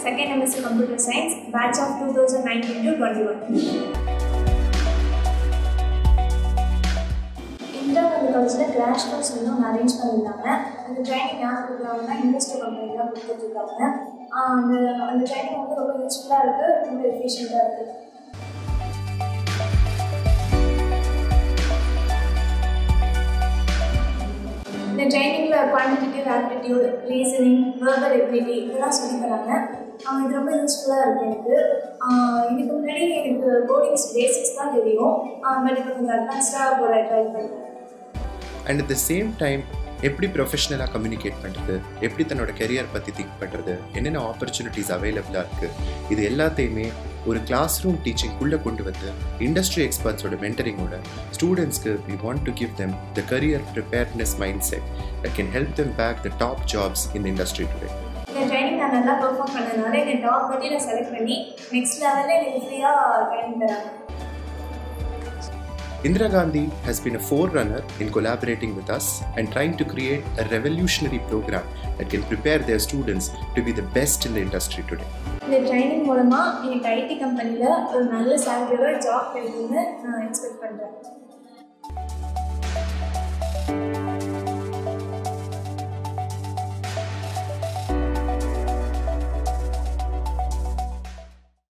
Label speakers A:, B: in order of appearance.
A: Second MSc computer science batch of two thousand nineteen to twenty one Indira Gandhi காலேஜில் crash course வந்து ஒன்று arrange பண்ணியிருந்தாங்க அந்த ட்ரைனிங் யார் கொடுக்குறாங்கன்னா இண்டஸ்ட்ரியல் கம்பெனி தான் கொடுத்துட்ருக்காங்க அந்த அந்த ட்ரைனிங் வந்து ரொம்ப யூஸ்ஃபுல்லாக இருக்குது ரொம்ப எஃபிஷியண்ட்டாக இருக்குது இந்த ட்ரைனிங்கில் quantitative aptitude reasoning verbal ability இதெல்லாம் சொல்லித் தராங்க ஆஹ் இது ரொம்ப யூஸ்ஃபுல்லாக இருக்குது எனக்கு ஆஹ் இதுக்கு முன்னாடி எனக்கு கோடிங்ஸ் பேசிக்ஸ் தான் தெரியும் பட் இப்போ கொஞ்சம் அட்வான்ஸ்டாக போட ட்ரை பண்ணுறேன்
B: and at the same time எப்படி ப்ரொஃபஷ்னலாக கம்யூனிகேட் பண்ணுறது எப்படி தன்னோட கெரியர் பற்றி திங்க் பண்ணுறது என்னென்ன ஆப்பர்ச்சுனிட்டிஸ் அவைலபிளாக இருக்குது இது எல்லாத்தையுமே ஒரு கிளாஸ் ரூம் டீச்சிங்குள்ளே கொண்டு வந்து இண்டஸ்ட்ரி எக்ஸ்பர்ட்ஸோட மென்டரிங்கோட ஸ்டூடெண்ட்ஸ்க்கு we want to give them the career preparedness mindset that can help them bag the top jobs in industry today
A: இந்த ட்ரைனிங் நான் நல்லா பெர்ஃபார்ம் பண்ணதுனால என்னை டாப் பட்டியில் செலக்ட் பண்ணி நெக்ஸ்ட் லெவலில் எனக்கு ஃப்ரீயாக ட்ரைனிங் தராங்க
B: Indira Gandhi has been a forerunner in collaborating with us and trying to create a revolutionary program that can prepare their students to be the best in the industry today.
A: இந்த training மூலமாக எனக்கு ID கம்பெனியில் ஒரு நல்ல சேலரியோட job கிடைக்கும்னு நான் expect பண்ணுறேன்